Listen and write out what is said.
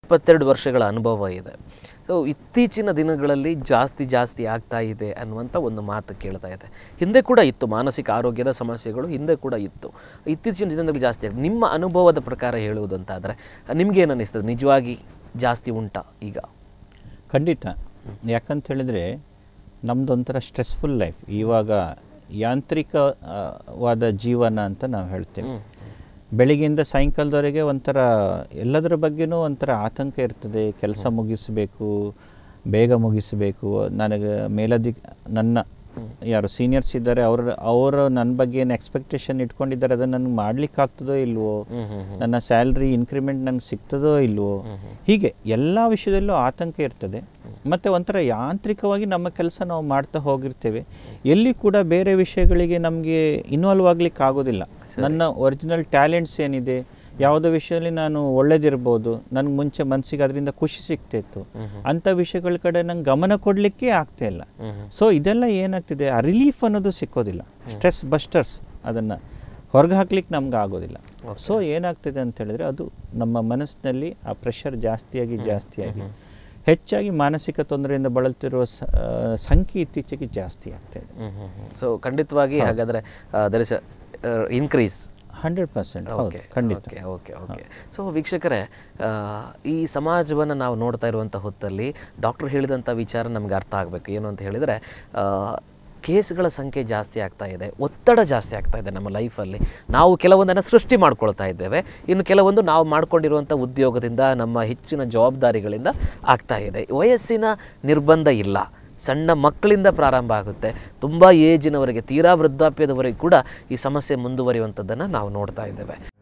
ಇಪ್ಪತ್ತೆರಡು ವರ್ಷಗಳ ಅನುಭವ ಇದೆ ಸೊ ಇತ್ತೀಚಿನ ದಿನಗಳಲ್ಲಿ ಜಾಸ್ತಿ ಜಾಸ್ತಿ ಆಗ್ತಾ ಇದೆ ಅನ್ನುವಂಥ ಒಂದು ಮಾತು ಕೇಳ್ತಾ ಇದೆ ಹಿಂದೆ ಕೂಡ ಇತ್ತು ಮಾನಸಿಕ ಆರೋಗ್ಯದ ಸಮಸ್ಯೆಗಳು ಹಿಂದೆ ಕೂಡ ಇತ್ತು ಇತ್ತೀಚಿನ ದಿನದಲ್ಲಿ ಜಾಸ್ತಿ ಆಗಿದೆ ನಿಮ್ಮ ಅನುಭವದ ಪ್ರಕಾರ ಹೇಳುವುದು ಅಂತಾದರೆ ನಿಮ್ಗೇನು ಅನ್ನಿಸ್ತದೆ ನಿಜವಾಗಿ ಜಾಸ್ತಿ ಉಂಟಾ ಈಗ ಖಂಡಿತ ಯಾಕಂತ ಹೇಳಿದ್ರೆ ನಮ್ಮದೊಂಥರ ಸ್ಟ್ರೆಸ್ಫುಲ್ ಲೈಫ್ ಇವಾಗ ಯಾಂತ್ರಿಕವಾದ ಜೀವನ ಅಂತ ನಾವು ಹೇಳ್ತೇವೆ ಹ್ಮ್. ಬೆಳಿಗ್ಗೆಯಿಂದ ಸಾಯಂಕಾಲದವರೆಗೆ ಒಂಥರ ಎಲ್ಲದರ ಬಗ್ಗೆನೂ ಒಂಥರ ಆತಂಕ ಇರ್ತದೆ ಕೆಲಸ ಮುಗಿಸಬೇಕು ಬೇಗ ಮುಗಿಸಬೇಕು ನನಗೆ ಮೇಲಧಿ ನನ್ನ ಯಾರು ಸೀನಿಯರ್ಸ್ ಇದ್ದಾರೆ ಅವ್ರ ಅವರು ನನ್ನ ಬಗ್ಗೆ ಏನು ಎಕ್ಸ್ಪೆಕ್ಟೇಷನ್ ಇಟ್ಕೊಂಡಿದ್ದಾರೆ ಅದನ್ನು ನನಗೆ ಮಾಡ್ಲಿಕ್ಕೆ ಆಗ್ತದೋ ಇಲ್ವೋ ಹ್ಮ್ ಹ್ಮ್ ಹ್ಮ್. ನನ್ನ ಸ್ಯಾಲ್ರಿ ಇನ್ಕ್ರಿಮೆಂಟ್ ನನಗೆ ಸಿಗ್ತದೋ ಇಲ್ವೋ ಹೀಗೆ ಎಲ್ಲ ವಿಷಯದಲ್ಲೂ ಆತಂಕ ಇರ್ತದೆ ಮತ್ತು ಒಂಥರ ಯಾಂತ್ರಿಕವಾಗಿ ನಮ್ಮ ಕೆಲಸ ನಾವು ಮಾಡ್ತಾ ಹೋಗಿರ್ತೇವೆ ಎಲ್ಲಿ ಕೂಡ ಬೇರೆ ವಿಷಯಗಳಿಗೆ ನಮಗೆ ಇನ್ವಾಲ್ವ್ ಆಗ್ಲಿಕ್ಕೆ ಆಗೋದಿಲ್ಲ ನನ್ನ ಒರಿಜಿನಲ್ ಟ್ಯಾಲೆಂಟ್ಸ್ ಏನಿದೆ ಯಾವುದೋ ವಿಷಯದಲ್ಲಿ ನಾನು ಒಳ್ಳೇದಿರ್ಬೋದು ನನಗೆ ಮುಂಚೆ ಮನಸ್ಸಿಗೆ ಅದರಿಂದ ಖುಷಿ ಸಿಗ್ತಿತ್ತು ಅಂಥ ವಿಷಯಗಳ ಕಡೆ ನಂಗೆ ಗಮನ ಕೊಡಲಿಕ್ಕೆ ಆಗ್ತಾ ಇಲ್ಲ ಹ್ಮ್ ಹ್ಮ್. ಸೊ ಇದೆಲ್ಲ ಏನಾಗ್ತಿದೆ ಆ ರಿಲೀಫ್ ಅನ್ನೋದು ಸಿಕ್ಕೋದಿಲ್ಲ ಸ್ಟ್ರೆಸ್ ಬಸ್ಟರ್ಸ್ ಅದನ್ನು ಹೊರಗೆ ಹಾಕ್ಲಿಕ್ಕೆ ನಮ್ಗೆ ಆಗೋದಿಲ್ಲ ಸೊ ಏನಾಗ್ತಿದೆ ಅಂತ ಹೇಳಿದ್ರೆ ಅದು ನಮ್ಮ ಮನಸ್ಸಿನಲ್ಲಿ ಆ ಪ್ರೆಷರ್ ಜಾಸ್ತಿಯಾಗಿ ಜಾಸ್ತಿಯಾಗಿ ಹೆಚ್ಚಾಗಿ ಮಾನಸಿಕ ತೊಂದರೆಯಿಂದ ಬಳಲ್ತಿರುವ ಸ- ಆ, ಸಂಖ್ಯೆ ಇತ್ತೀಚೆಗೆ ಜಾಸ್ತಿ ಆಗ್ತಾ ಇದೆ ಸೊ ಖಂಡಿತವಾಗಿ ಹಾಗಾದರೆ there is increase hundred percent ಹೌದು ಓಕೆ ಖಂಡಿತ ಓಕೆ ಓಕೆ ಓಕೆ ಸೊ ವೀಕ್ಷಕರೇ ಆ, ಈ ಸಮಾಜವನ್ನು ನಾವು ನೋಡ್ತಾ ಇರುವಂಥ ಹೊತ್ತಲ್ಲಿ ಡಾಕ್ಟರ್ ಹೇಳಿದಂಥ ವಿಚಾರ ನಮ್ಗೆ ಅರ್ಥ ಆಗಬೇಕು ಏನು ಅಂತ ಹೇಳಿದರೆ ಕೇಸ್ಗಳ ಸಂಖ್ಯೆ ಜಾಸ್ತಿ ಆಗ್ತಾ ಇದೆ ಒತ್ತಡ ಜಾಸ್ತಿ ಆಗ್ತಾ ಇದೆ ನಮ್ಮ ಲೈಫಲ್ಲಿ ನಾವು ಕೆಲವೊಂದನ್ನು ಸೃಷ್ಟಿ ಮಾಡ್ಕೊಳ್ತಾ ಇದ್ದೇವೆ ಇನ್ನು ಕೆಲವೊಂದು ನಾವು ಮಾಡ್ಕೊಂಡಿರುವಂಥ ಉದ್ಯೋಗದಿಂದ ನಮ್ಮ ಹೆಚ್ಚಿನ ಜವಾಬ್ದಾರಿಗಳಿಂದ ಆಗ್ತಾ ಇದೆ ವಯಸ್ಸಿನ ನಿರ್ಬಂಧ ಇಲ್ಲ ಸಣ್ಣ ಮಕ್ಕಳಿಂದ ಪ್ರಾರಂಭ ಆಗುತ್ತೆ ತುಂಬ ಏಜಿನವರೆಗೆ ತೀರಾ ವೃದ್ಧಾಪ್ಯದವರೆಗೆ ಕೂಡ ಈ ಸಮಸ್ಯೆ ಮುಂದುವರಿಯುವಂಥದ್ದನ್ನು ನಾವು ನೋಡ್ತಾ ಇದ್ದೇವೆ